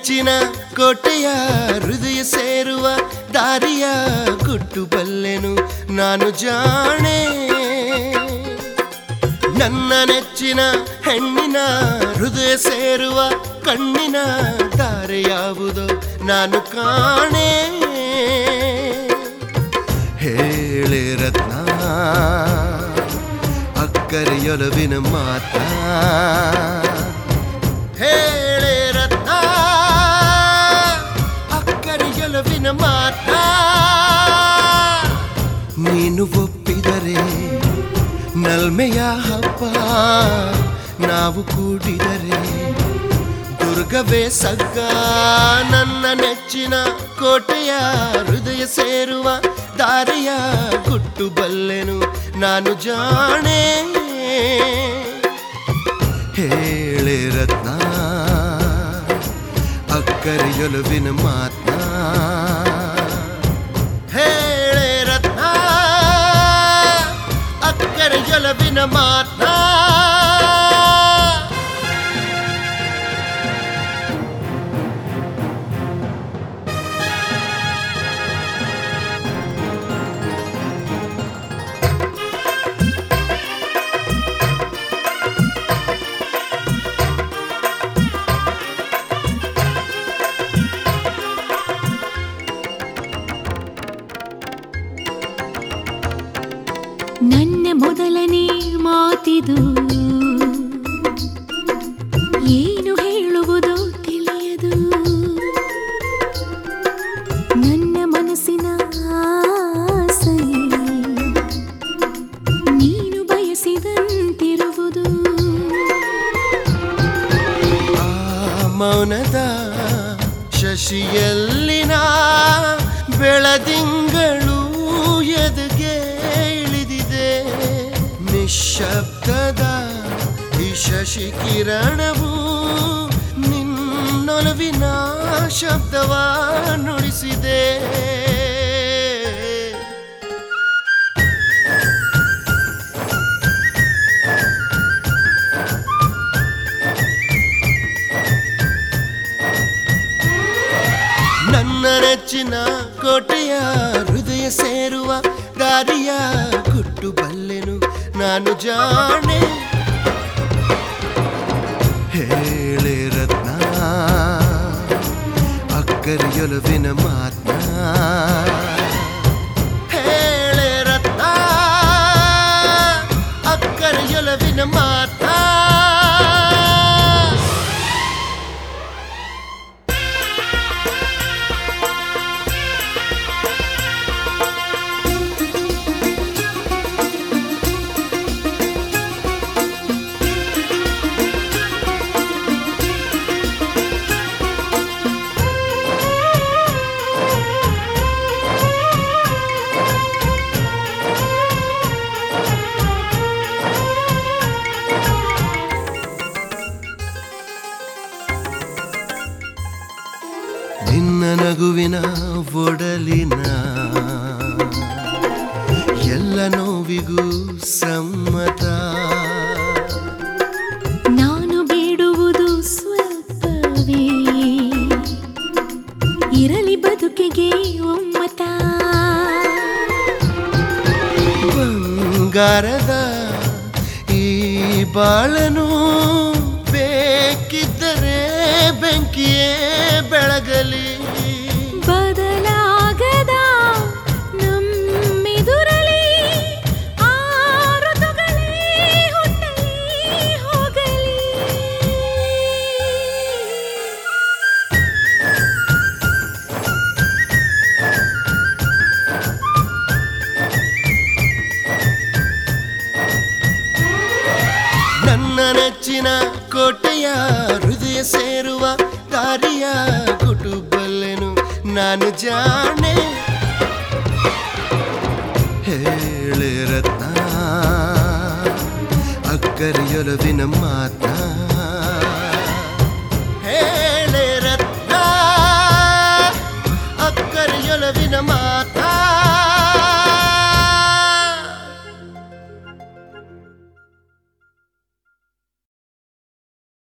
ನೆಚ್ಚಿನ ಕೋಟೆಯ ಹೃದಯ ಸೇರುವ ದಾರಿಯ ಗುಟ್ಟು ಬಲ್ಲೆನು ನಾನು ಜಾಣೆ ನನ್ನ ನೆಚ್ಚಿನ ಹೆಣ್ಣಿನ ಹೃದಯ ಸೇರುವ ಕಣ್ಣಿನ ತಾರೆ ಯಾವುದೋ ನಾನು ಕಾಣೆ ಹೇಳೆ ರತ್ನ ಅಕ್ಕರೆಯೊಲವಿನ ಮಾತ ಹೇಳೆ ರತ್ನ ಅಕ್ಕರೆಯೊಲವಿನ ಮಾತ ನೀನು ಒಪ್ಪಿದರೆ ನಲ್ಮೆಯ ಹಬ್ಬ ನಾವು ಕೂಡಿದರೆ ದುರ್ಗವೇ ಸಗ್ಗ ನನ್ನ ನೆಚ್ಚಿನ ಕೋಟೆಯ ಹೃದಯ ಸೇರುವ ದಾರಿಯ ಗುಟ್ಟು ಬಲ್ಲೆನು ನಾನು ಜಾಣೆ ಹೇಳೆ ರತ್ನ ಅಕ್ಕರೆಯೊಲವಿನ ಮಾತ್ನ ಹೇಳೆ ರತ್ನ ಅಕ್ಕರೆಯೊಲವಿನ ಮಾತ್ನ ನನ್ನ ಮೊದಲನೇ ಮಾತಿದು ಏನು ಹೇಳುವುದು ತಿಳಿಯದು ನನ್ನ ಮನಸ್ಸಿನ ಆಸೆ ನೀನು ಬಯಸಿದಂತಿರುವುದು ಆ ಮೌನದ ಶಶಿಯಲ್ಲಿನ ಬೆಳದಿಂಗಳು ಎದುಗೆ ಇಳಿದಿದೆ ನಿಶಬ್ದದ ಈ ಶಶಿ ಕಿರಣವು ನಿನ್ನೊಲವಿನ ಶಬ್ದವ ನುಡಿಸಿದೆ ನನ್ನ ನೆಚ್ಚಿನ ಕೋಟೆಯ ಹೃದಯ ಸೇರುವ ದಾರಿಯ ಗುಟ್ಟು ಬಲ್ಲೆನು ನಾನು ಜಾಣೆ ಹೇಳೆ ರತ್ನ ಅಕ್ಕರೆಯೊಲವಿನ ಮಾತ್ನ ಹೇಳೆ ರತ್ನ ಅಕ್ಕರೆಯೊಲವಿನ ಮಾತ್ನ ನಿನ್ನ ನಗುವಿನ ಒಡಲಿನ ಎಲ್ಲ ನೋವಿಗೂ ಸಮ್ಮತ ನಾನು ಬೇಡುವುದು ಸ್ವಲ್ಪವೇ ಇರಲಿ ಬದುಕಿಗೆ ಒಮ್ಮತ ಬಂಗಾರದ ಈ ಬಾಳನು ಬೇಕಿದ್ದರೆ ಬೆಂಕಿಯೇ ಬೆಳಗಲಿ ಬದಲಾಗದ ನಮ್ಮೆದುರಲಿ ಆ ಋತುಗಳೇ ಹುಟ್ಟಲಿ ಹೋಗಲಿ ನನ್ನ ನೆಚ್ಚಿನ ಕೋಟೆಯ ಹೃದಯ ಸೇರುವ ದಾರಿಯ ಕುಟುಂಬಲ್ಲೆನು ನಾನು ಜಾಣೆ ಹೇಳೆ ರತ್ನ ಅಕ್ಕರೆಯೊಲವಿನ ಮಾತ್ನ